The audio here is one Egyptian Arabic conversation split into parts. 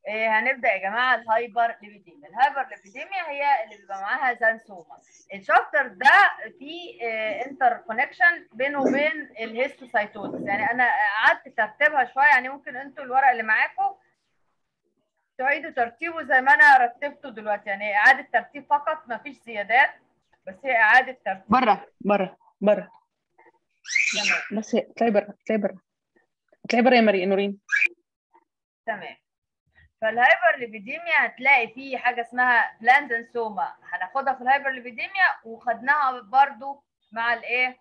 إيه هنبدا يا جماعه الهايبر ليبيديميا الهايبر ليبيديميا هي اللي بيبقى معاها زانسوما الشابتر ده فيه انتر كونكشن بينه وبين الهيستوسايتوزس يعني انا قعدت ترتيبها شويه يعني ممكن انتوا الورق اللي معاكم تعيدوا ترتيبه زي ما انا رتبته دلوقتي يعني اعاده ترتيب فقط ما فيش زيادات بس هي اعاده ترتيب بره بره بره تمام بس اطلعي بره اطلعي بره اطلعي بره يا مريم نورين تمام فالهايبر ليبيديميا هتلاقي فيه حاجه اسمها بلاندنسوما هناخدها في الهايبر ليبيديميا وخدناها برضو مع الايه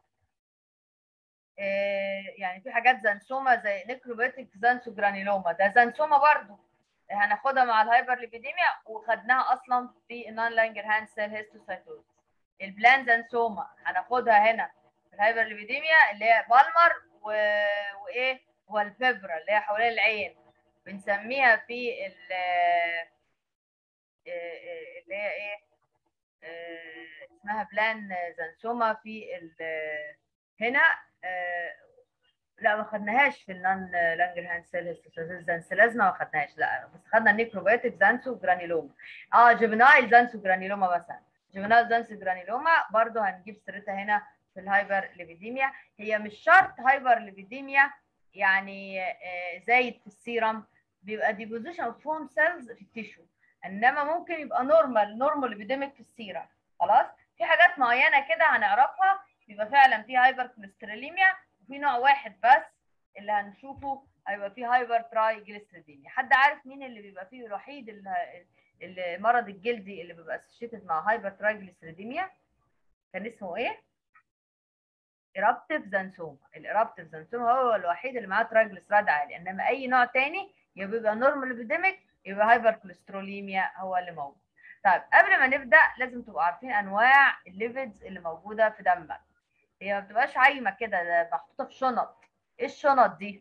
إيه يعني في حاجات زانسوما زي نيكروبيتيك زانسوجرانيلوما ده زانسوما برضو هناخدها مع الهايبر ليبيديميا وخدناها اصلا في النون لانجر هاند سيل هيستوسايتوز البلانزانسوما هناخدها هنا في الهايبر ليبيديميا اللي هي بالمر و... وايه والفبرة اللي هي حوالين العين بنسميها في ال اللي هي ايه آه، اسمها بلان زانسوما في ال هنا آه، لا ما خدناهاش في النون لانجر هاند سيل زانسلازما ما خدناهاش لا بس خدنا النيكروبيوتيك زانسو جرانيلوما اه جبنايل زانسو جرانيلوما مثلا جبنايل زانسو جرانيلوما برضو هنجيب سيرتها هنا في الهايبر ليبيديميا هي مش شرط هايبر ليبيديميا يعني آه، زايد في السيرم بيبقى ديبوزيشن اوف فوم سيلز في التيشو انما ممكن يبقى نورمال نورمال ليبيديميك في السيرم خلاص في حاجات معينه كده هنعرفها بيبقى فعلا في هايبر كوليستروليميا وفي نوع واحد بس اللي هنشوفه هيبقى فيه هايبر تراي جليسيديميا حد عارف مين اللي بيبقى فيه الوحيد اللي المرض الجلدي اللي بيبقى اسوشيتد مع هايبر تراي جليسيديميا كان اسمه ايه ايرابتيف زانسوما الايرابتيف زانسوما هو الوحيد اللي معاه ترايجليسيرايد عالي انما اي نوع تاني يا بيبقى نورمال ابيديميك يبقى هايبر كوليستروليميا هو اللي موجود طيب قبل ما نبدا لازم تبقوا عارفين انواع الليبيدز اللي موجوده في دمك هي ما بتبقاش عايمه كده ده محطوطه في شنط ايه الشنط دي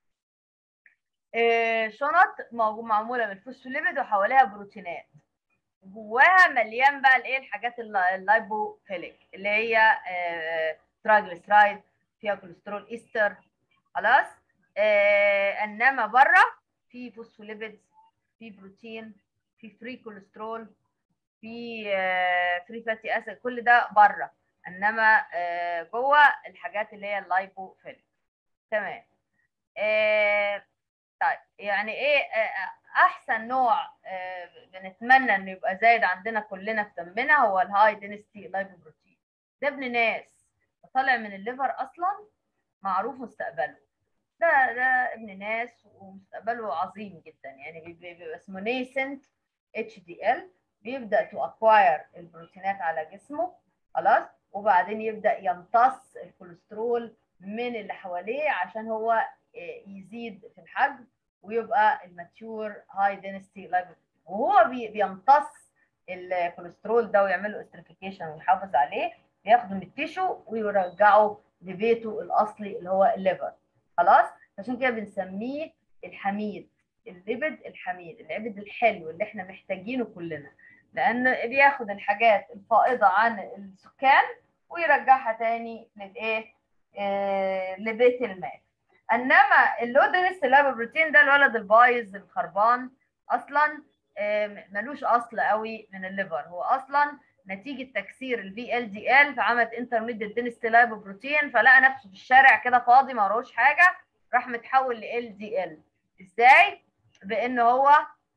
إيه شنط مو- معموله من الفوسفوليبيد وحواليها بروتينات جواها مليان بقى الايه الحاجات الل- اللايبوفيليك اللي هي آه، ترايجليسرايد فيها كوليسترول ايستر خلاص آه، انما بره في فوسفوليبيدز في بروتين في فري كوليسترول في فري فاتي اسيد كل ده بره انما آه، جوه الحاجات اللي هي اللايبوفيليك تمام آه، طيب يعني ايه آه، احسن نوع آه، بنتمنى انه يبقى زايد عندنا كلنا في دمنا هو الهاي دينستي لايبوبروتين ده ابن ناس طالع من الليفر اصلا معروف مستقبله ده ده ابن ناس ومستقبله عظيم جدا يعني بي- بي- بيبقى اسمه نيسنت اتش دي ال بيبدا تو اكواير البروتينات على جسمه خلاص وبعدين يبدا يمتص الكوليسترول من اللي حواليه عشان هو آه، يزيد في الحجم ويبقى الماتيور هاي دينستي لايبوبروتين وهو بي- بيمتص الكوليسترول ده ويعمل له استريفيكيشن ويحافظ عليه بياخده من التيشو ويرجعه لبيته الاصلي اللي هو الليفر خلاص عشان كده بنسميه الحميد الليبد الحميد الليبد الحلو اللي احنا محتاجينه كلنا لان بياخد الحاجات الفائضه عن السكان ويرجعها تاني للايه آه لبيت المال انما اللودنس اللابوبروتين ده الولد البايظ الخربان اصلا آه، ملوش اصل قوي من الليفر هو اصلا نتيجه تكسير الفي ال دي ال فعملت انترميديت دينستي لايبوبروتين فلقى نفسه في الشارع كده فاضي ما وراهوش حاجه راح متحول ل ال دي ال ازاي بان هو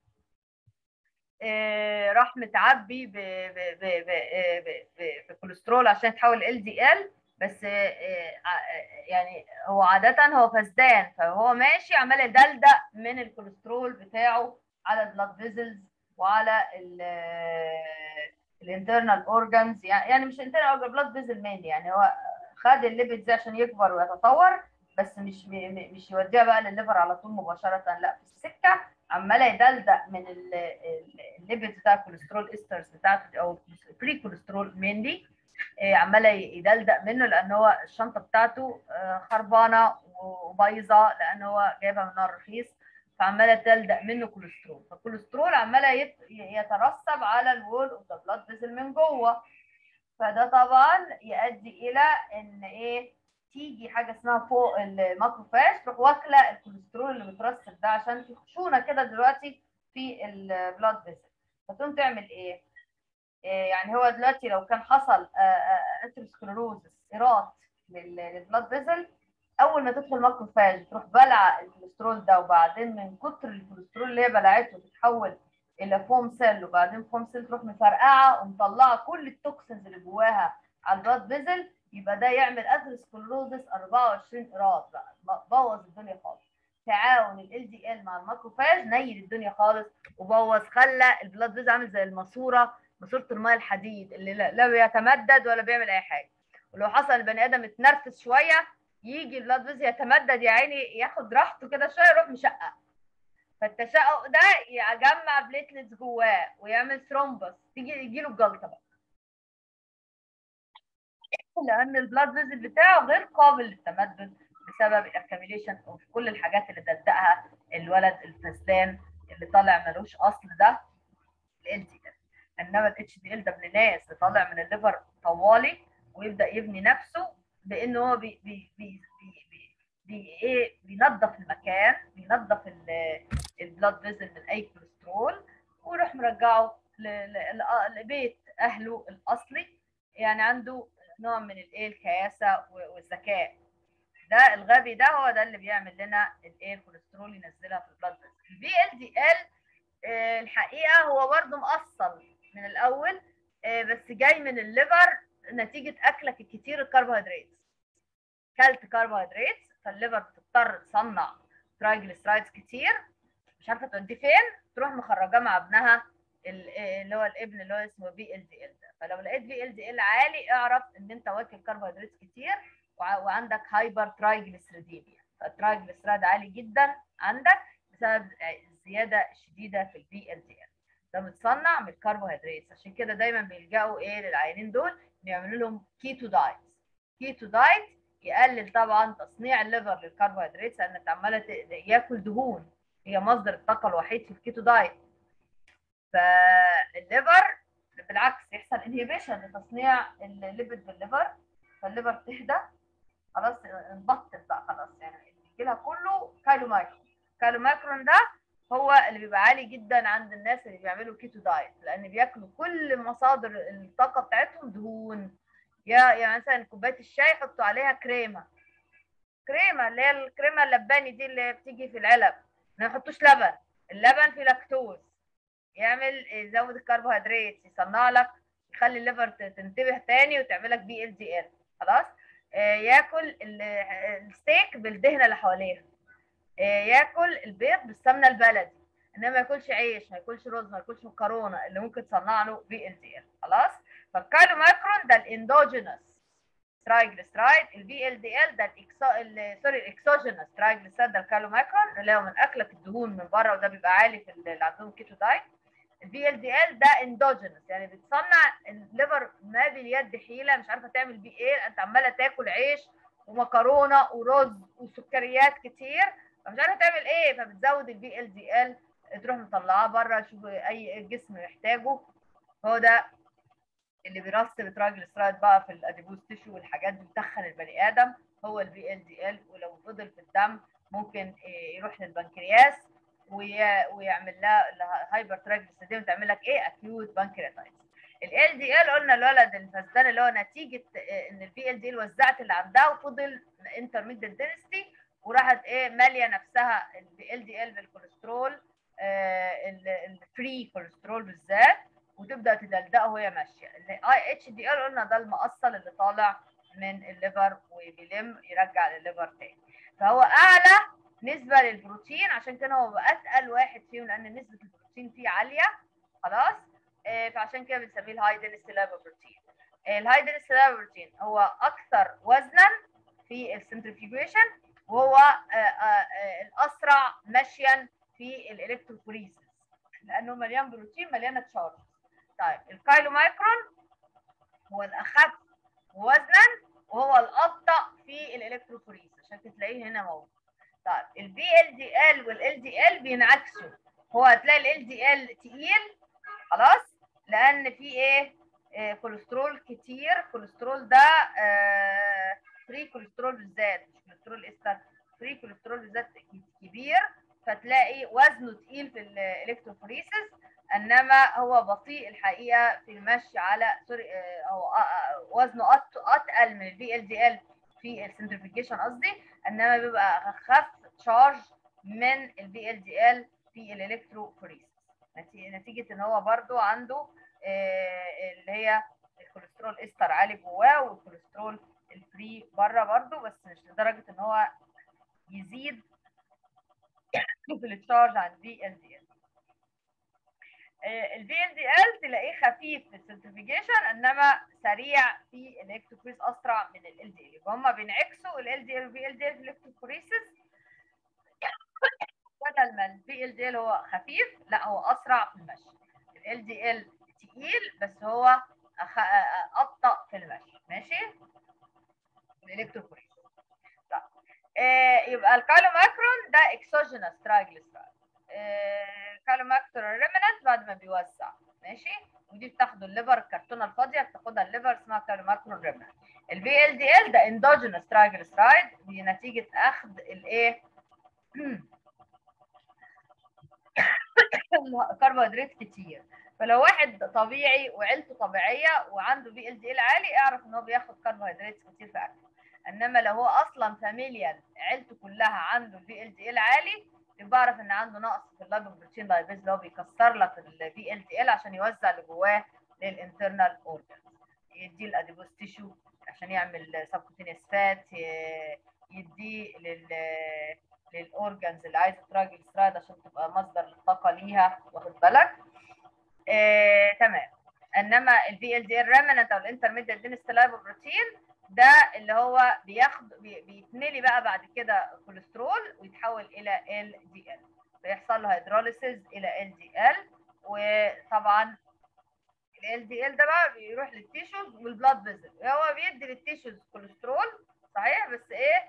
آه، راح متعبي ب- ب- ب- ب- آه، ب- ب- بكوليسترول عشان يتحول ال دي ال بس آه، آه، آه، يعني هو عادة هو فسدان فهو ماشي عمال يدلدق من الكوليسترول بتاعه على البلاد فيزلز وعلى الانترنال اورجانز يعني مش انترنال اورجان بلاد فيزل مين يعني هو خد الليبيد دي عشان يكبر ويتطور بس مش م- مش يوديها بقى للليفر على طول مباشرة لا في السكة عمالة يدلدق من ال- ال- الليبيد بتاع الكوليسترول استرز بتاعته او بري كوليسترول مينلي عمالة يدلدق منه لان هو الشنطة بتاعته آه، خربانة وبايظة لان هو جايبها من نار رخيص فعمالة تدلدق منه كوليسترول فالكوليسترول عمالة يت- يترسب على الوول اوف ذا بلاد فيزل من جوه فده طبعا يؤدي الى ان ايه تيجي حاجه اسمها فوق الماكروفاج تروح واكله الكوليسترول اللي مترسب ده عشان في خشونه كده دلوقتي في البلاد فيسل فتقوم تعمل ايه؟ إيه يعني هو دلوقتي لو كان حصل اثيروسكلروزس ايرات للبلاد فيسل اول ما تدخل ماكروفاج تروح بلع الكوليسترول ده وبعدين من كتر الكوليسترول اللي هي بلعته تتحول الى فوم سيل وبعدين فوم سيل تروح مفرقعه ومطلعه كل التوكسينز اللي جواها على البلاد فيزل يبقى ده يعمل اثيروسكلروزس 24 ايراد بقى بوظ الدنيا خالص تعاون ال دي ال مع الماكروفاج نيل الدنيا خالص وبوظ خلى البلاد فيزل عامل زي الماسوره ماسوره الماء الحديد اللي لا, لا بيتمدد ولا بيعمل اي حاجه ولو حصل البني ادم اتنرفز شويه يجي البلاد فيزل يتمدد يا عيني ياخد راحته كده شويه يروح مشقق فالتشقق ده يجمع بليتلتس جواه ويعمل ثرومبس تيجي يجي له الجلطه بقى لان البلاد فيزل بتاعه غير قابل للتمدد بسبب الاكيميليشن اوف كل الحاجات اللي دلدقها الولد الفسلان اللي طالع ملوش اصل ده ال دي ال انما الاتش دي ال ده ابن ناس اللي طالع من الليفر طوالي ويبدا يبني نفسه بانه هو بي بي بي بي بي بي ايه بينظف المكان بينظف البلاد فيزل من اي كوليسترول ويروح مرجعه لبيت اهله الاصلي يعني عنده نوع من الايه الكياسه والذكاء ده الغبي ده هو ده اللي بيعمل لنا الايه الكوليسترول ينزلها في البلاد فيزل البي ال دي ال الحقيقه هو برده مقصل من الاول بس جاي من الليفر نتيجه اكلك الكتير الكربوهيدرات كلت كربوهيدرات فالليفر بتضطر تصنع ترايجليسرايدز كتير مش عارفه توديه فين تروح مخرجاه مع ابنها اللي هو الابن اللي هو اسمه بي ال دي ال ده فلو لقيت بي ال دي ال عالي اعرف ان انت واكل كربوهيدرات كتير وعندك هايبر ترايجليسيريديميا فالترايجليسرايد عالي جدا عندك بسبب الزياده الشديده في البي ال دي ال ده متصنع من الكربوهيدرات عشان كده دايما بيلجأوا ايه للعيانين دول يعملوا لهم كيتو دايت كيتو دايت يقلل طبعا تصنيع الليفر للكربوهيدرات لان انت عماله ياكل دهون هي مصدر الطاقه الوحيد في الكيتو دايت فالليفر بالعكس يحصل انهيبيشن لتصنيع الليبيد بالليفر فالليفر تهدى خلاص نبطل بقى خلاص يعني يجي لها كله كايلو مايكرون كايلو مايكرون ده هو اللي بيبقى عالي جدا عند الناس اللي بيعملوا كيتو دايت لان بياكلوا كل مصادر الطاقه بتاعتهم دهون يا يعني مثلا كوبايه الشاي يحطوا عليها كريمه كريمه اللي هي الكريمه اللباني دي اللي بتيجي في العلب ما يحطوش لبن اللبن فيه لاكتوز يعمل يزود الكربوهيدرات يصنع لك يخلي الليفر تنتبه تاني وتعمل لك بي ال دي ال خلاص آه ياكل الستيك بالدهنه اللي حواليها آه ياكل البيض بالسمنه البلدي انما ما ياكلش عيش ما ياكلش رز ما ياكلش مكرونه اللي ممكن تصنع له بي ال دي ال خلاص فالكاربو ماكرون ده الاندوجينوس ترايجليسرايد البي ال دي ال ده الاكسو سوري الاكسوجينوس ترايجليسرايد ده الكاربو ماكرون اللي هو من اكلك الدهون من بره وده بيبقى عالي في اللي عندهم كيتو دايت البي ال دي ال ده اندوجينوس يعني بتصنع الليفر ما باليد حيله مش عارفه تعمل بيه ايه انت عماله تاكل عيش ومكرونه ورز وسكريات كتير فمش عارفه تعمل ايه فبتزود البي ال دي ال تروح مطلعاه بره تشوف اي جسم محتاجه هو ده اللي بيرسب الترايجليسرايد بقى في الاديبوز تيشو والحاجات دي بتخن البني ادم هو البي ال دي ال ولو فضل في الدم ممكن يروح للبنكرياس ويعمل لها هايبر ترايجليسيديم تعمل لك ايه اكيوت بانكرياتايتس ال دي ال قلنا الولد الفسدان اللي هو نتيجه ان البي ال دي ال وزعت اللي عندها وفضل انترميديت دينستي وراحت ايه ماليه نفسها البي ال دي ال بالكوليسترول الفري كوليسترول بالذات وتبدا تدلدقه وهي ماشيه الاي اتش دي ال قلنا ده المقصل اللي طالع من الليفر وبيلم يرجع للليفر تاني فهو اعلى نسبه للبروتين عشان كده هو اتقل واحد فيهم لان نسبه البروتين فيه عاليه خلاص آه فعشان كده بنسميه الهاي دينستي بروتين الهاي دينستي بروتين هو اكثر وزنا في السنترفيوجيشن وهو آه آه الاسرع مشيا في الالكتروفوريسيس لانه مليان بروتين مليانه تشارج طيب الكايلو مايكرون هو الاخف وزنا وهو الابطا في الالكتروفوريسيس عشان كده تلاقيه هنا موجود طيب البي ال دي ال والال دي ال بينعكسوا هو هتلاقي ال دي ال تقيل خلاص لان في ايه آه كوليسترول كتير كوليسترول ده آه فري كوليسترول بالذات مش كوليسترول استر فري كوليسترول بالذات كبير فتلاقي وزنه تقيل في الالكتروفوريسيس انما هو بطيء الحقيقه في المشي على سوري او وزنه اتقل من البي ال دي ال في السنترفيكيشن قصدي انما بيبقى اخف تشارج من البي ال دي ال في الالكتروفوريسيس نتيجه ان هو برضو عنده اللي هي الكوليسترول استر عالي جواه والكوليسترول الفري بره برضو بس مش لدرجه ان هو يزيد في التشارج عن البي ال دي ال البي ال دي ال تلاقيه خفيف في السنترفيجيشن انما سريع في الالكتروفوريس اسرع من ال دي ال يبقى هم بينعكسوا ال دي ال والبي ال دي ال في الالكتروفوريسيس بدل ما البي ال دي ال هو خفيف لا هو اسرع في المشي ال دي ال تقيل بس هو أخ... ابطا في المشي ماشي الالكتروفوريس طيب آه يبقى الكالوماكرون ده اكسوجينوس ترايجليسرايد آه كالوماكرون ريمننت بعد ما بيوسع ماشي ودي بتاخده الليفر الكرتونه الفاضيه بتاخدها الليفر اسمها كالوماكرون ريمننت البي ال دي ال ده اندوجينوس ترايجليسرايد دي نتيجه اخذ الايه كربوهيدرات كتير فلو واحد طبيعي وعيلته طبيعيه وعنده بي ال دي ال عالي اعرف ان هو بياخد كربوهيدرات كتير في اكله انما لو هو اصلا فاميليال عيلته كلها عنده البي ال دي ال عالي يبقى اعرف ان عنده نقص في اللايبوبروتين لايبيز اللي هو بيكسر لك البي ال دي ال عشان يوزع اللي جواه للانترنال اورجنز يديه الاديبوس تيشو عشان يعمل سبكوتينيوس فات يديه لل للاورجنز اللي عايزه تراجلسرايد عشان تبقى مصدر للطاقه ليها واخد بالك آه، تمام انما البي ال دي ال ريمننت او الانترميديت دينستلايبوبروتين ده اللي هو بياخد بي بيتملي بقى بعد كده كوليسترول ويتحول الى ال دي ال بيحصل له هيدروليسيز الى ال دي ال وطبعا ال دي ال ده بقى بيروح للتيشوز والبلاد فيزل هو بيدي للتيشوز كوليسترول صحيح بس ايه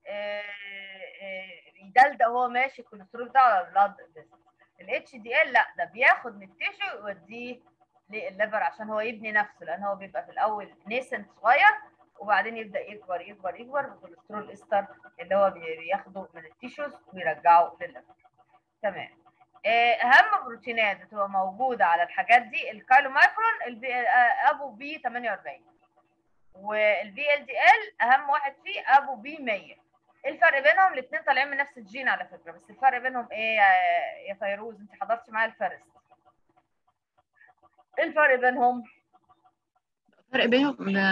يدلدق هو ماشي الكوليسترول بتاعه على البلاد فيزل الاتش دي ال لا ده بياخد من التيشو يوديه للليفر عشان هو يبني نفسه لان هو بيبقى في الاول نيسنت صغير وبعدين يبدا يكبر يكبر يكبر بالكوليسترول استر اللي هو بياخده من التيشوز ويرجعه للليفر تمام اهم بروتينات بتبقى موجوده على الحاجات دي الكايلومايكرون البي ابو بي 48 والبي ال دي ال اهم واحد فيه ابو بي 100 الفرق بينهم الاثنين طالعين من نفس الجين على فكره بس الفرق بينهم ايه يا فيروز انت حضرتي معايا الفرست ايه الفرق بينهم الفرق بينهم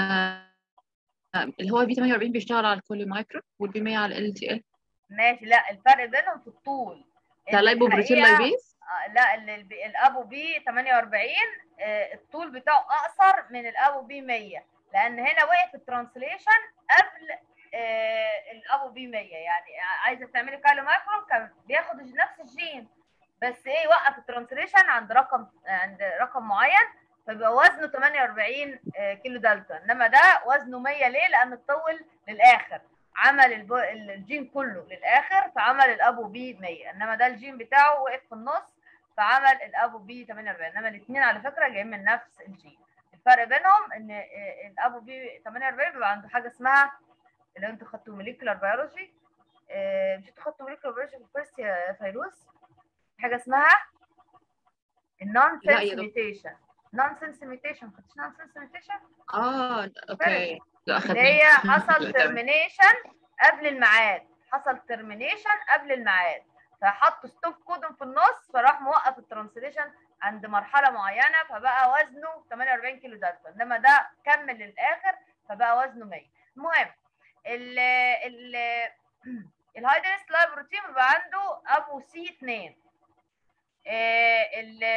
اللي هو بي 48 بيشتغل على الكل مايكرو والبي 100 على ال تي ال ماشي لا الفرق بينهم في الطول ده لايبوبروتين لايبيز لا الابو بي 48 الطول بتاعه اقصر من الابو بي 100 لان هنا وقف الترانسليشن قبل الابو بي 100 يعني عايزه تعملي كايلو مايكرون كان بياخد نفس الجين بس ايه وقف الترانسليشن عند رقم عند رقم معين فبيبقى وزنه 48 كيلو دلتا انما ده وزنه 100 ليه؟ لان اتطول للاخر عمل البو... الجين كله للاخر فعمل الابو بي 100 انما ده الجين بتاعه وقف في النص فعمل الابو بي 48 انما الاثنين على فكره جايين من نفس الجين الفرق بينهم ان الابو بي 48 بيبقى عنده حاجه اسمها لو انتوا خدتوا موليكولار بيولوجي مش انتوا خدتوا موليكولار بيولوجي في الفيرست يا فيروز حاجه اسمها النون سنس ميوتيشن نون سنس ميوتيشن ما خدتش نون سنس ميوتيشن اه اوكي لا اللي هي حصل ترمينيشن قبل الميعاد حصل ترمينيشن قبل الميعاد فحطوا ستوب كودون في النص فراح موقف الترانسليشن عند مرحله معينه فبقى وزنه 48 كيلو دلتا انما ده كمل للاخر فبقى وزنه 100 المهم ال ال الهايدرس لايف بروتين بيبقى عنده ابو سي 2 ال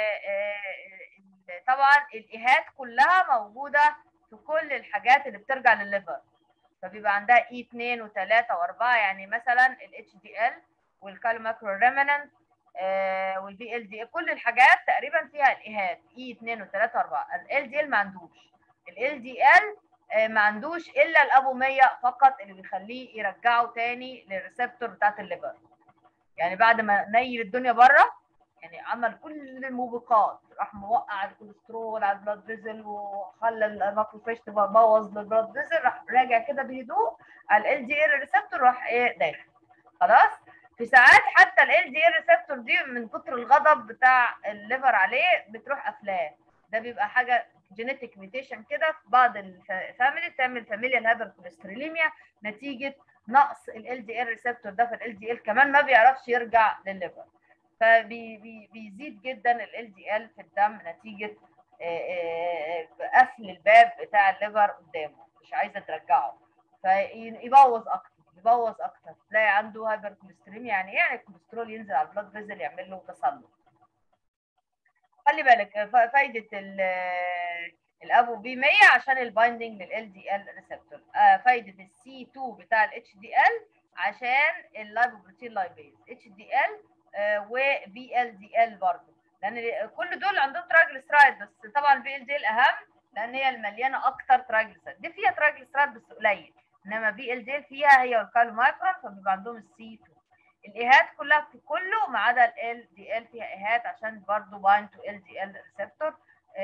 طبعا الايهات كلها موجوده في كل الحاجات اللي بترجع للليفر فبيبقى عندها اي 2 و3 و4 يعني مثلا الاتش دي ال والكالماكرو ريمننت والبي ال دي كل الحاجات تقريبا فيها الايهات اي 2 و3 و4 ال دي ال ما عندوش ال دي ال ما عندوش الا الابو 100 فقط اللي بيخليه يرجعه تاني للريسبتور بتاعت الليفر يعني بعد ما نيل الدنيا بره يعني عمل كل الموبقات راح موقع الكوليسترول على البلاد فيزل وخلى الماكروفاج تبقى بوظ للبلاد فيزل راح راجع كده بهدوء على ال دي ال ريسبتور راح ايه داخل خلاص في في ساعات حتى ال دي ال ريسبتور دي من كتر الغضب بتاع الليفر عليه بتروح قافلاه ده بيبقى حاجه جينيتك ميوتيشن كده في بعض الفاميلي تعمل فاميليال هايبركوليستروليميا نتيجه نقص ال دي ال ريسبتور ده في ال دي ال كمان ما بيعرفش يرجع للليفر فبيزيد جدا ال دي ال في الدم نتيجه قفل الباب بتاع الليفر قدامه مش عايزه ترجعه فيبوظ اكتر يبوظ اكتر تلاقي عنده هايبر كوليسترول يعني ايه يعني الكوليسترول ينزل على البلاد فيزل يعمل له تسلط خلي بالك فايده الابو بي 100 عشان البايندنج لل دي ال ريسبتور فايده السي 2 بتاع الاتش دي ال عشان اللايبوبروتين لايبيز اتش دي ال وبي ال دي ال برضه لان كل دول عندهم تراجلسرايد بس طبعا البي ال دي ال اهم لان هي المليانه اكتر تراجلسرايد دي فيها تراجلسرايد بس قليل انما بي ال دي ال فيها هي والكالومايكرون فبيبقى عندهم السي 2 الايهات كلها في كله ما عدا ال دي ال فيها ايهات عشان برضه بايند تو ال دي ال ريسبتور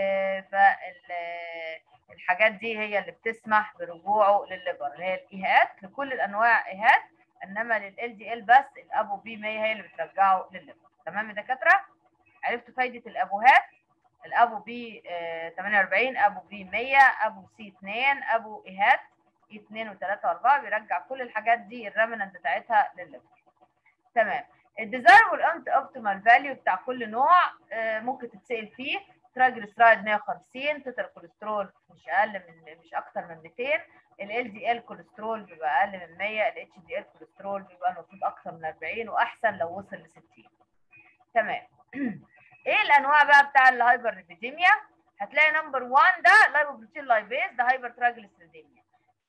فالحاجات دي هي اللي بتسمح برجوعه للليفر اللي هي الايهات لكل الانواع ايهات انما لل دي ال بس الابو بي 100 هي اللي بترجعه للليفر تمام يا دكاتره عرفتوا فايده الابوهات الابو بي 48 ابو بي 100 ابو سي 2 ابو ايهات 2 و3 و4 بيرجع كل الحاجات دي الريمننت بتاعتها للليفر تمام الديزايربل اوبتيمال فاليو بتاع كل نوع ممكن تتسال فيه تراجلسرايد 150 توتال كوليسترول مش اقل من مش اكتر من 200 ال دي ال كوليسترول بيبقى اقل من 100 الاتش دي ال كوليسترول بيبقى المفروض اكتر من 40 واحسن لو وصل ل 60 تمام ايه الانواع بقى بتاع الهايبر ليبيديميا هتلاقي نمبر 1 ده لايبوبروتين لايبيز ده هايبر تراجلسيريديميا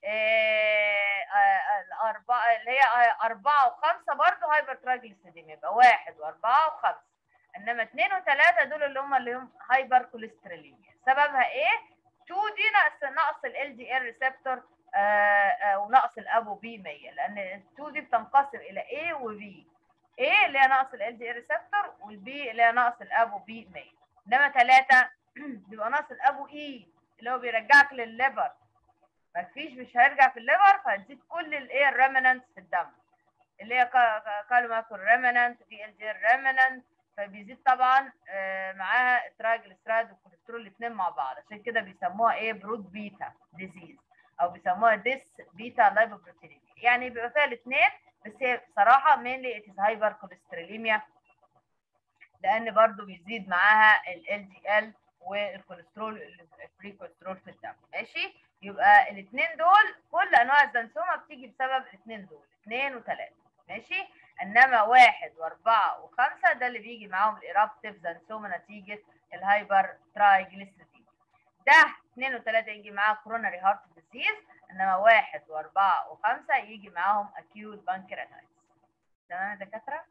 الأربعة اللي هي أربعة وخمسة برضه هايبر تراجلسيديميا يبقى واحد وأربعة وخمسة إنما اثنين وثلاثة دول اللي هم اللي هم هايبر كوليستروليميا سببها إيه؟ 2 دي نقص نقص ال دي ال ريسبتور ونقص الأبو بي 100 لأن ال 2 دي بتنقسم إلى A و B A اللي هي نقص ال دي ال ريسبتور والبي اللي هي نقص الأبو بي 100 إنما ثلاثة بيبقى ناقص الأبو E اللي هو بيرجعك للليفر مفيش مش هيرجع في الليفر فهتزيد كل الايه الريمننت في الدم اللي هي كالوماكول ريمننت دي ال دي ريمننت فبيزيد طبعا معاها الترايجليسرايد والكوليسترول الاثنين مع بعض عشان كده بيسموها ايه برود بيتا ديزيز او بيسموها ديس بيتا لايبوبروتينيميا يعني بيبقى فيها الاثنين بس هي بصراحه مينلي اتس هايبر كوليستروليميا لان برضو بيزيد معاها ال دي ال والكوليسترول الفري كوليسترول في الدم ماشي يبقى الاثنين دول كل انواع الزنسومه بتيجي بسبب الاثنين دول اثنين وثلاثه ماشي انما واحد واربعه وخمسه ده اللي بيجي معاهم الايرابتيف زنسومه نتيجه الهايبر ترايجليسيريد ده اثنين وثلاثه يجي معاه كوروناري هارت ديزيز انما واحد واربعه وخمسه يجي معاهم اكيوت بانكرياتايتس تمام يا دكاتره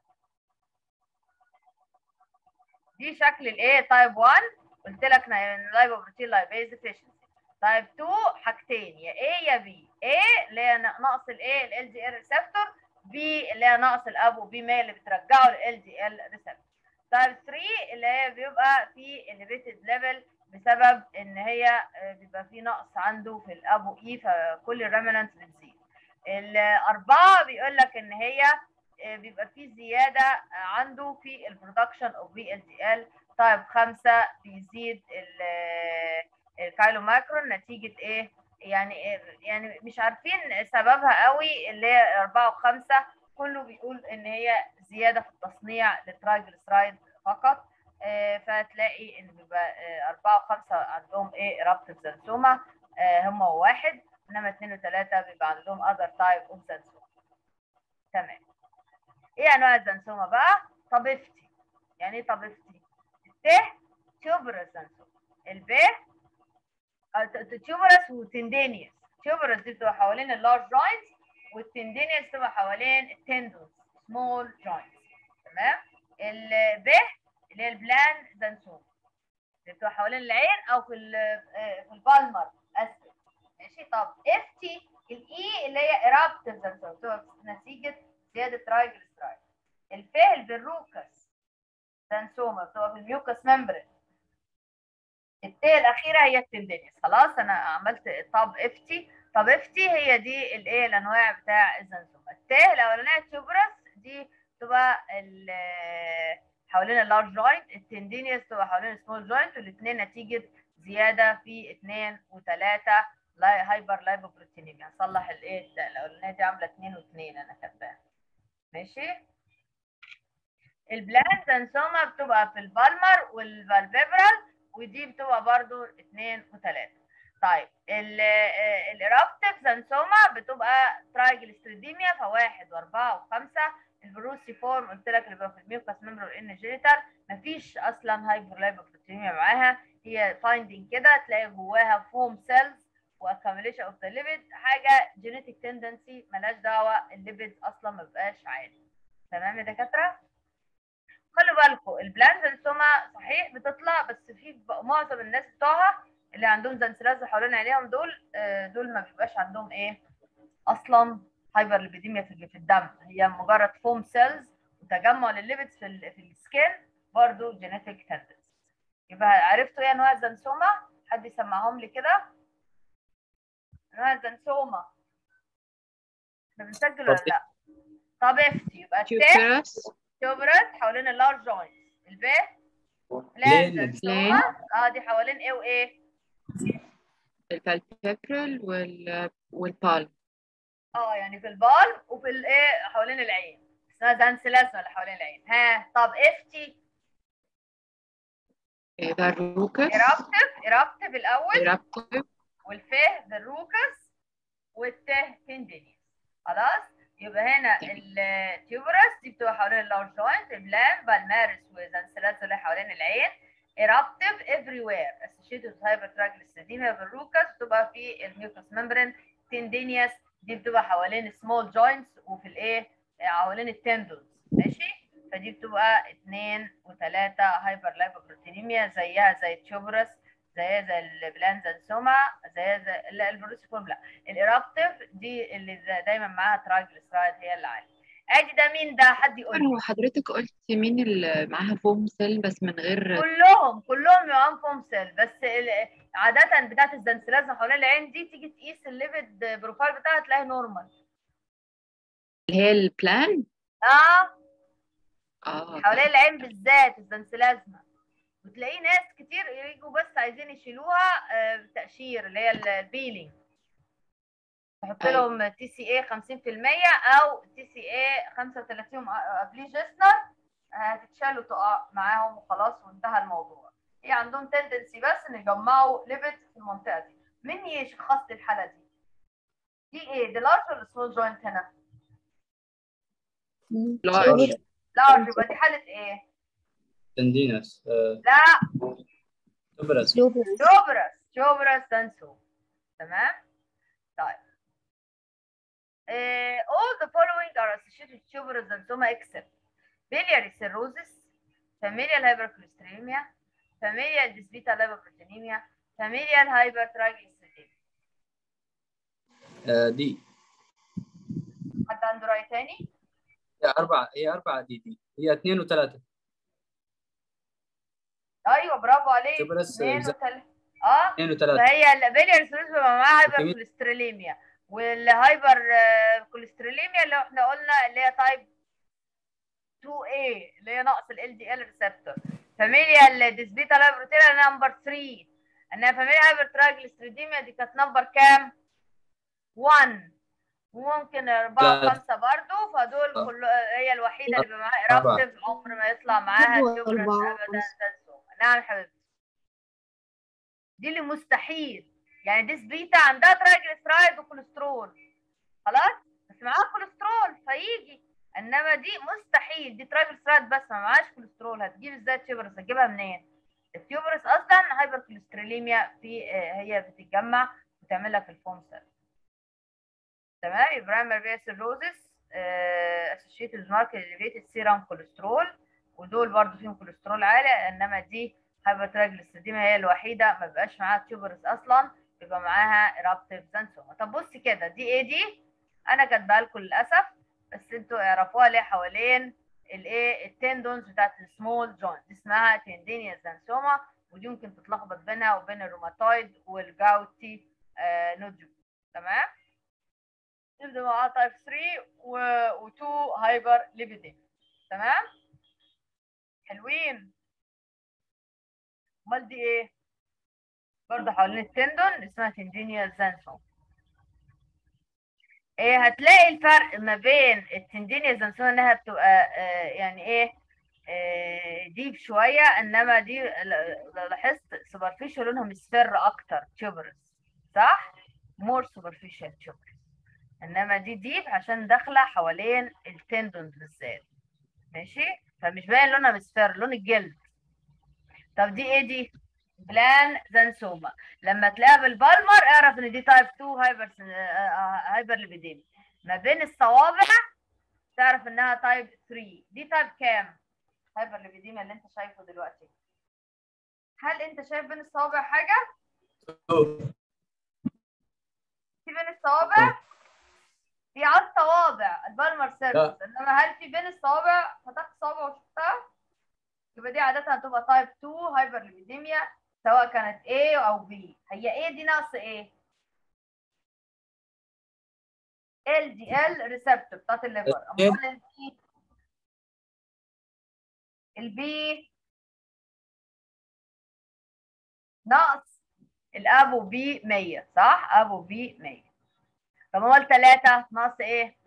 دي شكل الايه تايب 1 قلت لك لايبوبروتين لايبيز ديفيشنسي تايب 2 حاجتين يا A يا B A اللي هي نقص الايه ال دي ال ريسبتور B اللي هي نقص الابو B 100 اللي بترجعه لل دي ال ريسبتور تايب 3 اللي هي بيبقى في elevated level بسبب ان هي بيبقى في نقص عنده في الابو E فكل الريمننت بتزيد الاربعه بيقول لك ان هي بيبقى في زياده عنده في البرودكشن اوف بي ال دي ال تايب 5 بيزيد الكايلو ماكرون نتيجه ايه يعني يعني مش عارفين سببها قوي اللي هي 4 و5 كله بيقول ان هي زياده في التصنيع للترايجلسرايد فقط آه فتلاقي ان بيبقى 4 و5 عندهم ايه رابتيف زنسوما آه هم واحد انما 2 و3 بيبقى عندهم اذر تايب اوف زنسوما تمام ايه انواع الزنسوما بقى طبيفتي يعني ايه طبيفتي الت تيوبرس زنسوما الب تيوبرس وتندينيوس تيوبرس دي بتبقى حوالين اللارج جوينتس والتندينيوس تبقى حوالين التندونز سمول جوينتس تمام الب اللي هي البلان زنسوما اللي بتبقى حوالين العين او في في البالمر اسفل ماشي طب اف تي الاي اللي هي ايرابتيف زنسوما بتبقى نتيجه زياده ترايجلسترايد الف الفيروكس زنسوما بتبقى في الميوكس ممبرين التي الاخيره هي التندينيس خلاص انا عملت طب اف تي طب اف تي هي دي الايه الانواع بتاع الزنسوما التي الاولانيه تيوبرس دي بتبقى ال- حوالين اللارج جوينت التندينيوس بتبقى حوالين السمول جوينت والاثنين نتيجه زياده في اثنين وثلاثه هايبر لايبوبروتينيميا هنصلح الايه الاولانيه دي عامله اثنين واثنين انا كاتباها ماشي البلانز انسوما بتبقى في البالمر والفالفيبرال ودي بتبقى برضو اثنين وثلاثه طيب الايرابتيف زانسوما بتبقى ترايجلستريديميا فواحد واربعه وخمسه البروسي فورم قلت لك اللي بيبقى في الميوكاس ميمبر والان جينيتال مفيش اصلا هايبر لايبوبروتينيميا معاها هي فايندنج كده تلاقي جواها فوم سيلز واكاميليشن اوف ذا ليبيد حاجه جينيتك تندنسي ملهاش دعوه الليبيد اصلا ما بقاش عالي تمام يا دكاتره خلوا بالكم البلانزنسوما صحيح بتطلع بس في ب- معظم الناس بتوعها اللي عندهم زنسلاز حوالين عينيهم دول آه، دول ما بيبقاش عندهم ايه اصلا هايبر ليبيديميا في في الدم هي مجرد فوم سيلز وتجمع للليبيدز في ال في السكين برضه جينيتك تندنس يبقى عرفتوا ايه انواع الزنسوما حد يسمعهم لي كده انواع الزنسوما احنا بنسجل ولا لا طب افتي يبقى التاء تيوبرس تيوبرس حوالين اللارج جوينت الب لين. لانزنسوما اه دي حوالين ايه وايه البالبيبرال وال والبالم اه يعني في البال وفي الايه حوالين العين اسمها زانسلازما اللي حوالين العين ها طب افتي فاروكس ايرابتيف ايرابتيف الاول ايرابتيف والفه بالروكس والته تندينيس خلاص يبقى هنا تمام. التيوبرس دي بتبقى حوالين اللارج جوينت البلان بالمارس وزانسلازما اللي حوالين العين ايرابتيف افري وير اسوشيتد with hypertriglyceridemia بالروكس بتبقى في الميوكس ممبرين تندينيس دي بتبقى حوالين سمول جوينتس وفي الايه حوالين التندونز ماشي فدي بتبقى اثنين وثلاثة هايبر لايبوبروتينيميا زيها زي التيوبرس زيها زي البلانزانسوما زيها زي لا البروسيفورم لا الايرابتيف دي اللي زي- دايما معاها ترايجليسرايد هي اللي عالية ادي ده مين ده حد يقول لي هو حضرتك قلت مين اللي معاها فوم سيل بس من غير كلهم كلهم معاهم فوم سيل بس ال- عادة بتاعت الزنسلازما حوالين العين دي تيجي تقيس الليبيد بروفايل بتاعها تلاقيه نورمال اللي هي البلان اه اه حوالين العين بالذات الزنسلازما وتلاقيه ناس كتير يجوا بس عايزين يشيلوها آه، بتقشير اللي هي ال- البيلينج تحط أيوة. لهم تي سي اي 50% او تي سي اي 35 قبليه جسنر هتتشال وتقع معاهم وخلاص وانتهى الموضوع هي عندهم تندنسي بس ان يجمعوا ليبيد في المنطقه دي مين يشخص لي الحاله دي؟ دي ايه؟ دي لارج ولا سمول جوينت هنا؟ لارج لارج يبقى دي حاله ايه؟ تندينس آه، لا تبرز جوبرس جوبرس دانسو تمام طيب uh, all the following are associated with tuberous xanthoma except biliary cirrhosis familial hypercholesterolemia familial dysbeta lipoproteinemia familial hypertriglyceridemia آه، دي حد عنده رأي تاني؟ هي أربعة هي أربعة دي دي هي اثنين وثلاثة ايوه برافو عليك تبرز اثنين زي- وثلاثة اه اثنين وثلاثة فهي البيليار سيروز بيبقى معاها هايبر جميل. كوليستروليميا والهايبر آه، كوليستروليميا اللي احنا قلنا اللي هي تايب 2A اللي هي نقص ال LDL ريسبتور فاميليا الديسبيتا لايبروتيلا نمبر 3 انها فاميليا هايبر ترايجليسيريديميا دي كانت نمبر كام؟ 1 وممكن أربعة ثلاثة. وخمسة برضو فدول آه. كل هي الوحيدة اللي بيبقى معاها أربعة. إيرابتيف عمر ما يطلع معاها أربعة. تيوبرس أربعة. أبدا تنسوما نعم حبيبتي دي اللي مستحيل يعني ديس بيتا عندها ترايجليسرايد وكوليسترول خلاص بس معاها كوليسترول فيجي انما دي مستحيل دي ترايجليسرايد بس ما معاهاش كوليسترول هتجيب ازاي تيوبرس هتجيبها منين التيوبرس اصلا هايبر كوليستروليميا في آه، هي بتتجمع وتعمل لك الفوم سيل تمام يبقى برايمري فيا سيروزس اسوشيتد ماركت اليفيتد سيرام كوليسترول ودول برضو فيهم كوليسترول عالي انما دي هايبر ترايجليسيديميا هي الوحيده ما بيبقاش معاها تيوبرس اصلا يبقى معاها ايرابتيف زانسوما طب بصي كده دي ايه دي انا كاتباها لكم للاسف بس انتوا اعرفوها ليه حوالين الايه التندونز بتاعت السمول جوينت اسمها تندينيا زانسوما ودي ممكن تتلخبط بينها وبين الروماتويد والجاوتي آه نوديول تمام نبدا مع تايب 3 و 2 هايبر ليبيديم تمام حلوين امال دي ايه برضه حوالين التندون اسمها تندينيا زانسون ايه هتلاقي الفرق ما بين التندينيا زانسون انها بتبقى آه يعني ايه آه ديب شويه انما دي ل- لو لاحظت سوبرفيشال لونهم مصفر اكتر تيوبرز صح مور سوبرفيشال تيوبرز انما دي ديب عشان داخله حوالين التندونز بالذات ماشي فمش باين لونها مصفر لون الجلد طب دي ايه دي بلان زانسوما لما تلاقيها بالبالمر اعرف ان دي تايب 2 هايبر هايبر ليبيديمي ما بين الصوابع تعرف انها تايب 3 دي تايب كام هايبر ليبيديميا اللي انت شايفه دلوقتي هل انت شايف بين الصوابع حاجه في بين الصوابع في على الصوابع البالمر سيرفيس انما هل في بين الصوابع فتحت صوابع وشفتها يبقى دي عاده هتبقى تايب 2 هايبر ليبيديميا سواء كانت A او B هي A دي ناقص ايه ال دي ال ريسبتور بتاعت الليفر امال البي البي ناقص الابو بي 100 صح ابو بي 100 طب امال 3 ناقص ايه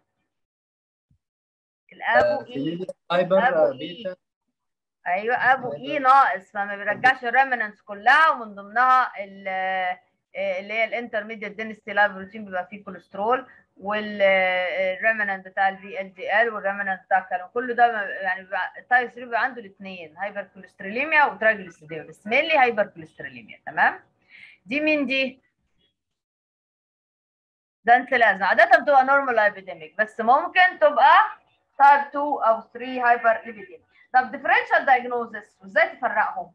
الابو اي فايبر أبو بيتا ايوه ابو اي ناقص فما بيرجعش الريمننس كلها ومن ضمنها ال- اللي هي الانترميديت دينستي لايف بروتين بيبقى فيه كوليسترول والريمننت بتاع الفي ال دي ال والريمننت بتاع الكلام كله ده ما- يعني بيبقى- التايب 3 بيبقى عنده الاثنين هايبر كوليستروليميا وترايجليسيديميا بس مينلي هايبر كوليستروليميا تمام دي مين دي؟ ده انت لازم عادة بتبقى نورمال ابيديميك بس ممكن تبقى تايب 2 او 3 هايبر ليبيديميك طب ديفرنشال دايجنوزس وازاي تفرقهم؟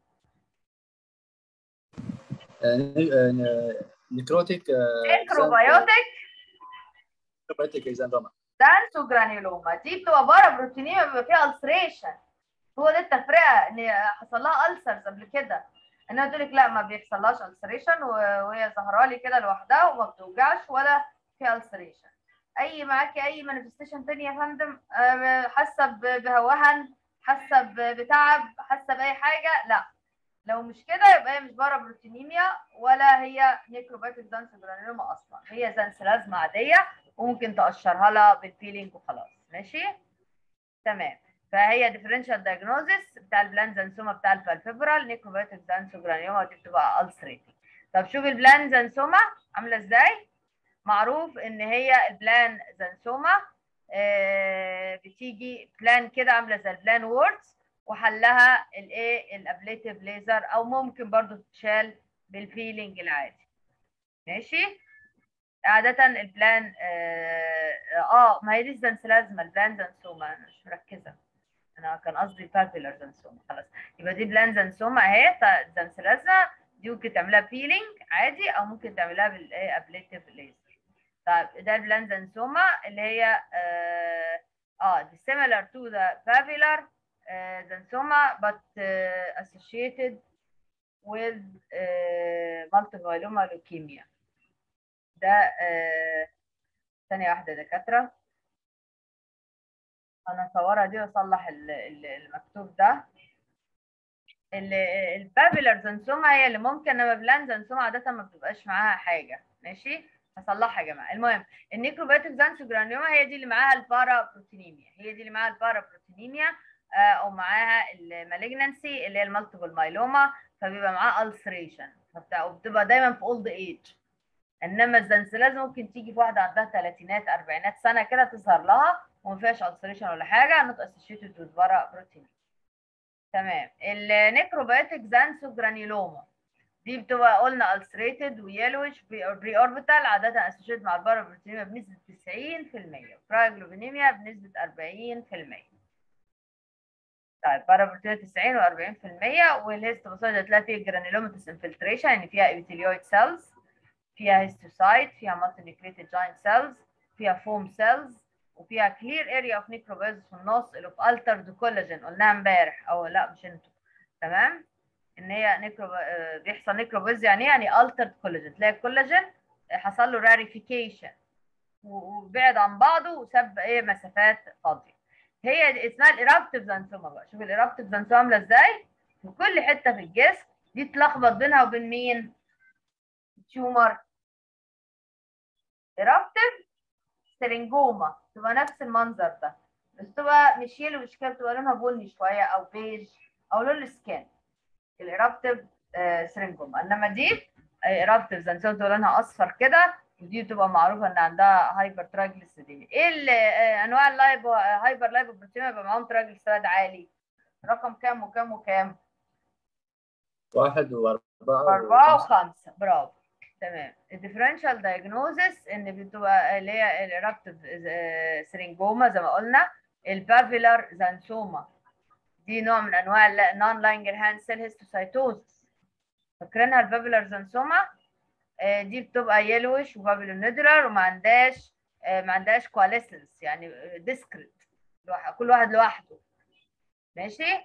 نيكروتيك انكروبيوتيك نيكروبيوتيك اكزاندوما دانسو جرانيولوما دي بتبقى بره بروتينية بيبقى فيها السريشن هو ده التفرقه ان حصل لها السرز قبل كده انها تقول لك لا ما بيحصلهاش السريشن وهي ظاهره لي كده لوحدها وما بتوجعش ولا فيها السريشن اي معاكي اي مانيفستيشن تانية يا فندم آه، حاسه ب- بهوهن حاسه ب- بتعب حاسه باي حاجه لا لو مش كده يبقى هي مش بره بروتينيميا ولا هي نيكروباتيك دانس جرانيولوما اصلا هي زنسلازما عاديه وممكن تقشرها لها بالبيلينج وخلاص ماشي تمام فهي ديفرنشال دايجنوزس بتاع البلان زانسوما بتاع البالفيبرال نيكروباتيك دانسو جرانيوما دي بتبقى السريتنج طب شوف البلان زانسوما عامله ازاي معروف ان هي البلان زانسوما آه بتيجي بلان كده عامله زي البلان ووردز وحلها الايه الابليتيف ليزر او ممكن برضو تتشال بالبيلينج العادي ماشي عادة البلان اه, آه ما هي دي الزنسلازما البلان زنسوما انا مش مركزة انا كان قصدي بابيلر زنسوما خلاص يبقى دي بلان زنسوما اهي زنسلازما دي ممكن تعملها بيلينج عادي او ممكن تعملها بالايه ابليتيف ليزر طيب ده البلان زنسوما اللي هي اه, آه دي similar to the papular uh, xanthoma but uh, associated with uh, multiple myeloma leukemia ده آه، ثانية واحدة يا دكاترة أنا أصورها دي وأصلح ال- ال- المكتوب ده ال- البابيلر زنسوما هي اللي ممكن انما بلان زنسوما عادة ما بتبقاش معاها حاجة ماشي هصلحها يا جماعة المهم النيكروبيوتيك زانسوجرانيوما هي دي اللي معاها البارا بروتينيميا هي دي اللي معاها البارا بروتينيميا آه، او معاها المالجنسي اللي هي المالتيبل مايلوما فبيبقى معاها السريشن وبتبقى دايما في اولد ايج انما الزنسلاز ممكن تيجي في واحده عندها ثلاثينات اربعينات سنه كده تظهر لها وما فيهاش السريشن ولا حاجه نوت اسوشيتد وذ بارا بروتين تمام النيكروبيوتيك زانسو جرانيلوما دي بتبقى قلنا ulcerated ويلوش بري اوربيتال عاده اسوشيتد مع البارا بروتينيميا بنسبه 90% برايجلوبينيميا بنسبه 40% طيب بارا بروتينيميا 90 و40% والهيستوباسايد هتلاقي فيه جرانيلوماتس انفلتريشن يعني فيها ابيثيليويد سيلز فيها هيستوسايت فيها مالتي نيكليتد جاينت سيلز فيها فوم سيلز وفيها كلير اريا اوف نيكروبيز في النص اللي في الترد كولاجين قلناها امبارح او لا مش انتوا تمام ان هي نيكرو آه، بيحصل نيكروبيز يعني إيه؟ يعني الترد كولاجين تلاقي الكولاجين حصل له راريفيكيشن وبعد عن بعضه وساب ايه مسافات فاضيه هي دي اسمها الايرابتيف زانسوما بقى شوف الايرابتيف زانسوما عامله ازاي في كل حته في الجسم دي تلخبط بينها وبين مين تيومر ايرابتيف سرنجوما تبقى نفس المنظر ده بس تبقى مش يلو مش كده تبقى لونها بني شويه او بيج او لون السكان الايرابتيف آه سرنجوما انما دي ايرابتيف زانسوما تبقى لونها اصفر كده ودي بتبقى معروفه ان عندها هايبر تراجليسيديميا ايه ال- آه، انواع اللايبو هايبر لايبوبروتينيا يبقى معاهم تراجليسيرايد عالي رقم كام وكام وكام واحد وأربعة أربعة وخمسة. وخمسة برافو تمام الديفرنشال دايجنوزس ان بتبقى اللي هي الرابتيف سرينجوما زي ما قلنا البافيلار زانسوما دي نوع من انواع النون لانجر هاند سيل هيستوسايتوزس فاكرينها البافيلار زانسوما آه، دي بتبقى يلوش وبابيلو نودولار وما عندهاش آه، ما عندهاش كواليسنس يعني ديسكريت كل واحد لوحده ماشي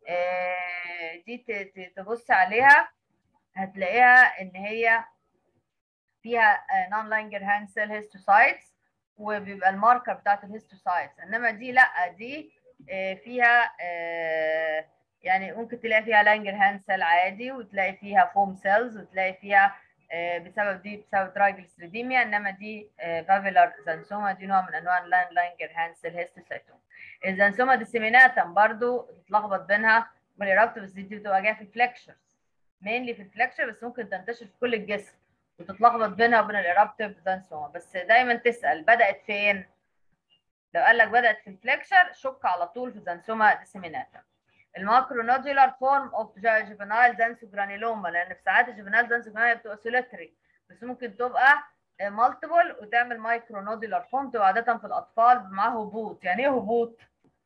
آه، دي ت- ت- تبص عليها هتلاقيها ان هي فيها نون لانجر هاند سيل هيستوسايتس وبيبقى الماركر بتاعت الهيستوسايتس انما دي لا دي آه، فيها آه، يعني ممكن تلاقي فيها لانجر هاند سيل عادي وتلاقي فيها فوم سيلز وتلاقي فيها آه، بسبب دي بسبب ترايجليسيريديميا انما دي بافيلار زانسوما دي نوع من انواع اللان لانجر هاند سيل هيستوسايتوم الزانسوما ديسيميناتم برضو تتلخبط بينها والإيرابتوس دي بتبقى جايه في الفلكشرز مينلي في الفلكشر بس ممكن تنتشر في كل الجسم وتتلخبط بينها وبين الايرابتيف زانسوما بس دايما تسال بدات فين لو قال لك بدات في الفلكشر شك على طول في زانسوما ديسيميناتا الماكرو نودولار فورم اوف جيفنايل زانسوجرانيلوما لان في ساعات الجيفنايل زانسوجرانيلوما بتبقى سوليتري بس ممكن تبقى مالتيبل وتعمل مايكرو نودولار فورم تبقى عاده في الاطفال معاه هبوط يعني ايه هبوط؟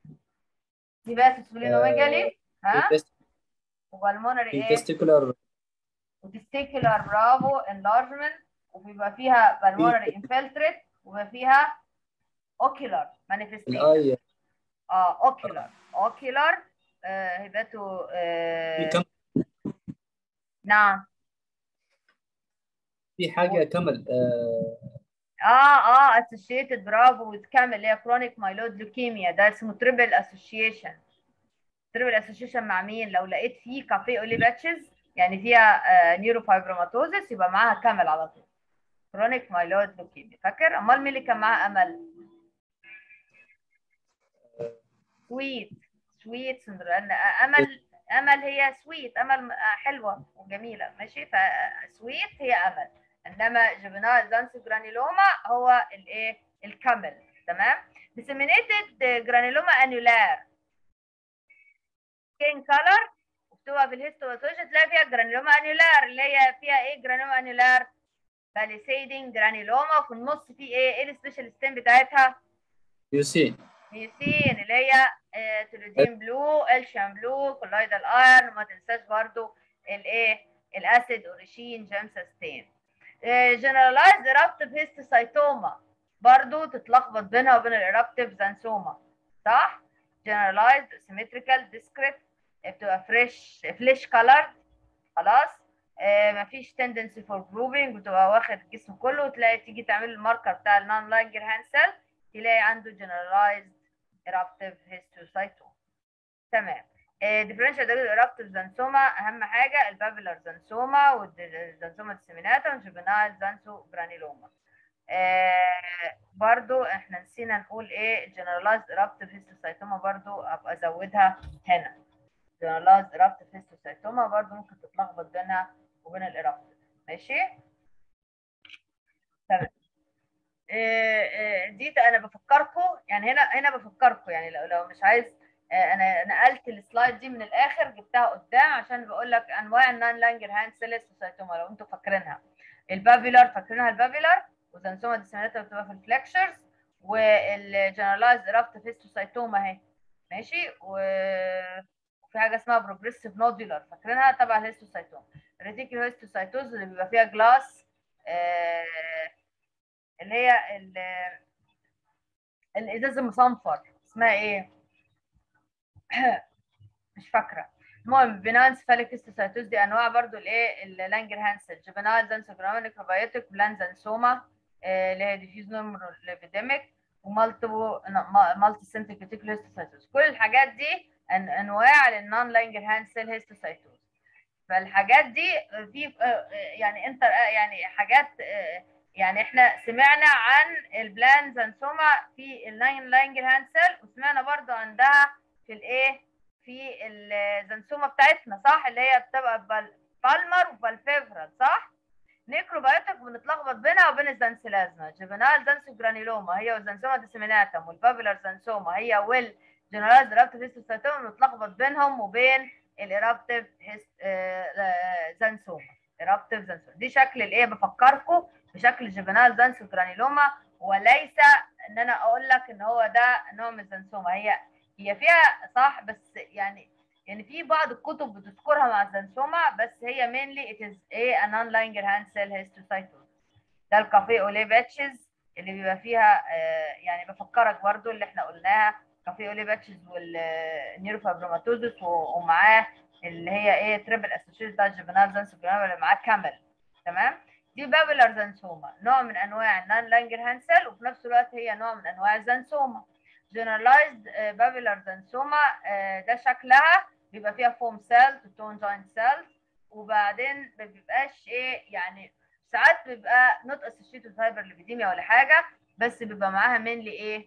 دي بقى سبلينوميجالي ها في تست- وبالمونري في ايه؟ تستيكولار وتستيكولار برافو انلارجمنت وبيبقى فيها بالمونري انفلتريت وبيبقى فيها اوكيلار مانيفستيشن الاي اه اوكيلار اوكيلار آه هبته في آه كم نعم في حاجه كمل آه، اه اه اسوشيتد برافو وتكمل اللي هي كرونيك مايلود لوكيميا ده اسمه تريبل اسوشيشن تريبل اسوشيشن مع مين لو لقيت فيه كافيه اولي باتشز يعني فيها آه نيوروفايبروماتوزس يبقى معاها كامل على طول كرونيك مايلود لوكيميا فاكر امال مين اللي كان معاها امل سويت سويت سندريلا امل امل هي سويت امل حلوه وجميله ماشي فسويت هي امل انما جبنال زانسو جرانيلوما هو الايه الكمل تمام disseminated جرانيلوما انيولار سكين كلر وبتبقى في الهيستوباثولوجي تلاقي فيها جرانيلوما انيولار اللي هي فيها ايه جرانيلوما انيولار باليسيدنج جرانيلوما وفي النص في ايه ايه السبيشال ستيم بتاعتها يوسين ميوسين اللي هي آه، تلودين بلو الشام بلو كولايدال ايرن ما تنساش برضو الايه الاسيد اوريشين جيمساستين جنرالايز ايرابتيف هيستوسايتوما برضو تتلخبط بينها وبين الايرابتيف زانسوما صح جنرالايز سيمتريكال ديسكريت بتبقى فريش فليش كولر خلاص آه مفيش تندنسي فور جروبينج بتبقى واخد الجسم كله وتلاقي تيجي تعمل الماركر بتاع النون لاينجر هاند سيل تلاقي عنده generalized eruptive histiocytoma تمام ديفرنشال ديجري eruptive زانسوما اهم حاجه البابيلار زانسوما والزانسوما ديسيميناتا والجوفينال زانسو جرانيلوما آه برضو احنا نسينا نقول ايه generalized eruptive histiocytoma برضو ابقى ازودها هنا generalized eruptive histiocytoma برضو ممكن تتلخبط بينها وبين الارابتيف ماشي تمام آه، آه، دي انا بفكركم يعني هنا هنا بفكركم يعني لو لو مش عايز آه، انا نقلت السلايد دي من الاخر جبتها قدام عشان بقول لك انواع النون لانجر هاند سيلس وسايتوما لو انتوا فاكرينها البافيلار فاكرينها البافيلار وزنسوما ديسيميناتا بتبقى في الفلكشرز والجنرالايز ارافتيف هيستوسايتوما اهي ماشي و وفي حاجه اسمها بروجريسيف نودولار فاكرينها تبع الهيستوسايتوما الريتيكول هيستوسايتوز اللي بيبقى فيها جلاس آه اللي هي ال- الازاز المصنفر اسمها ايه مش فاكره المهم بنانس فاليكستوسايتوز دي انواع برضو الايه اللانجر هانسل جبنال زانسوجرام نيكروبايوتيك بلانزانسوما اللي هي ديفيوز نورمال ليبيديميك ومالتيبل مالتي سنتريك ريتيكولار هيستوسايتوز كل الحاجات دي أن انواع للنون لانجر هاند سيل هيستوسايتوز فالحاجات دي في يعني انت يعني حاجات يعني احنا سمعنا عن البلان زانسوما في الناين لانجر هاند سيل وسمعنا برضو عندها في الايه في الزنسومه بتاعتنا صح اللي هي بتبقى بالمر وبالفيفرال صح نيكروبايوتيك بنتلخبط بينها وبين الزنسلازما جبنال زنسو جرانيلوما هي والزنسوما ديسيميناتم والبابيلر زنسوما هي وال جنراليز ايرابتيف هيستوسايتوما بنتلخبط بينهم وبين الايرابتيف زنسوما ايرابتيف زنسوما دي شكل الايه بفكركم بشكل جبنال زنسو جرانيلوما وليس ان انا اقول لك ان هو ده نوع من الزنسوما هي هي فيها صح بس يعني يعني في بعض الكتب بتذكرها مع الزنسوما بس هي mainly it is a non linear hand cell histiocytosis ده الكافيه اولي باتشز اللي بيبقى فيها آه يعني بفكرك برضو اللي احنا قلناها كافيه اولي باتشز والنيوروفابروماتوزس ومعاه اللي هي ايه تريبل اسوشيت بتاع الجبنال زنسوما اللي معاه كامل تمام دي بابلر زنسوما نوع من انواع النون لانجر هاند سيل وفي نفس الوقت هي نوع من انواع الزنسوما generalized بابلر زنسوما ده شكلها بيبقى فيها فوم سيل تون جوينت سيل وبعدين ما بيبقاش ايه يعني ساعات بيبقى نوت اسوشيتد هايبر ليبيديميا ولا حاجه بس بيبقى معاها مينلي ايه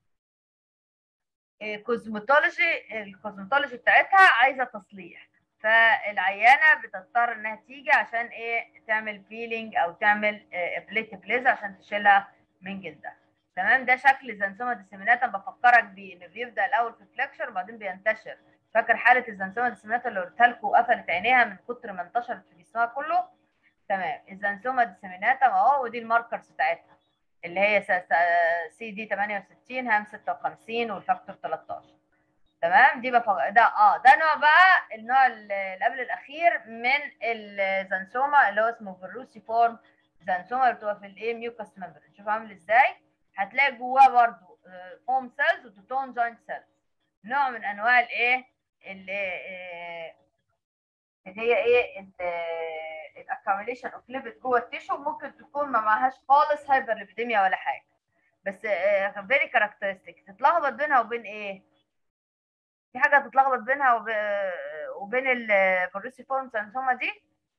كوزمتولوجي الكوزمتولوجي بتاعتها عايزه تصليح فالعيانه بتضطر انها تيجي عشان ايه تعمل فيلينج او تعمل ابليتيف ليزر عشان تشيلها من جلدها تمام ده شكل زنسوما ديسيميناتا بفكرك بيه انه بيبدا الاول في فليكشر وبعدين بينتشر فاكر حاله الزنسوما ديسيميناتا اللي قلت لكم قفلت عينيها من كتر ما انتشرت في جسمها كله تمام الزنسوما ديسيميناتا اهو ودي الماركرز بتاعتها اللي هي سي دي 68 هام 56 والفاكتور 13 تمام دي بفق... ده اه ده نوع بقى النوع اللي قبل الاخير من الزنسوما اللي هو اسمه فيروسي فورم زنسوما اللي بتبقى في الايه ميوكاس ممبرين شوف عامل ازاي هتلاقي جواه برضو فوم سيلز وتوتون جوينت سيلز نوع من انواع الايه اللي اللي هي ايه الاكاميليشن اوف ليبيد جوه التيشو ممكن تكون ما معهاش خالص هايبر ليبيديميا ولا حاجه بس فيري كاركترستيك تتلخبط بينها وبين ايه في حاجه تتلخبط بينها وب... وبين الفيروسي فورم سانسوما دي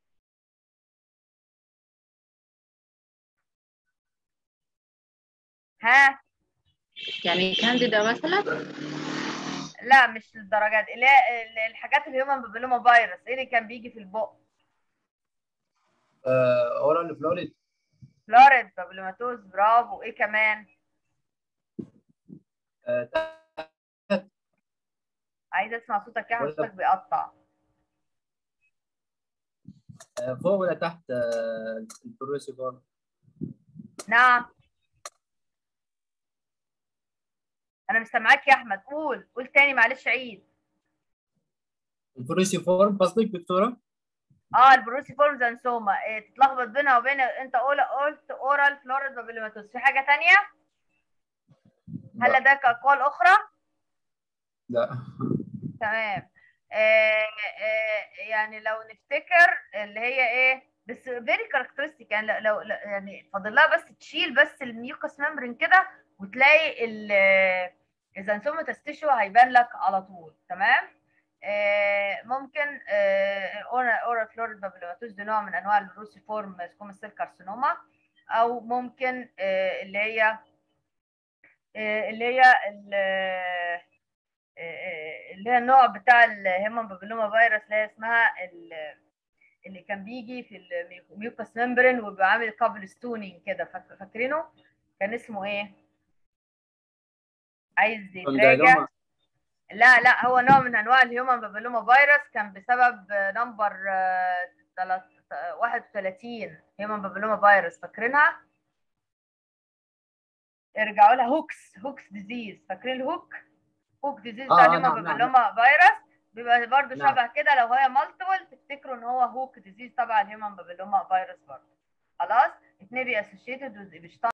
ها يعني كانديدا مثلا لا مش للدرجات دي لا الحاجات اللي هما بيبلوما فيروس ايه اللي كان بيجي في البق اورال فلوريد فلوريد بابلوماتوز برافو ايه كمان عايزه اسمع صوتك يا احمد صوتك بيقطع فوق ولا تحت البروسي فورم نعم انا مش سامعاك يا احمد قول قول تاني معلش عيد البروسي فورم قصدك دكتوره اه البروسي فورم زنسوما إيه تتلخبط بينها وبين انت قول قلت اورال فلوريد بابيلوماتوس في حاجه تانية هل لديك اقوال اخرى لا تمام آه آه يعني لو نفتكر اللي هي ايه بس فيري كاركترستيك يعني لو, لو يعني فاضل لها بس تشيل بس الميوكس ممبرين كده وتلاقي الزنسوما تستشو هيبان لك على طول تمام آه ممكن اورا اورا فلوريد بابلوماتوس ده نوع من انواع الروسي فورم سكوم سيل كارسينوما او ممكن آه اللي هي آه اللي هي اللي هي النوع بتاع الهيمون بابلوما فيروس اللي هي اسمها اللي كان بيجي في الميوكس ممبرين وبيبقى عامل كابل ستونينج كده فاكرينه كان اسمه ايه عايز يتراجع لا لا هو نوع من انواع الهيومن بابلوما فيروس كان بسبب نمبر 31 هيومن بابلوما فيروس فاكرينها ارجعوا لها هوكس هوكس ديزيز فاكرين الهوك هوك ديزيز بتاع الهيومن نعم، بابلوما فيروس بيبقى برضه نعم. شبه كده لو هي مالتيبل تفتكروا ان هو هوك ديزيز تبع الهيومن بابلوما فيروس برضه خلاص اتنين بي اسوشيتد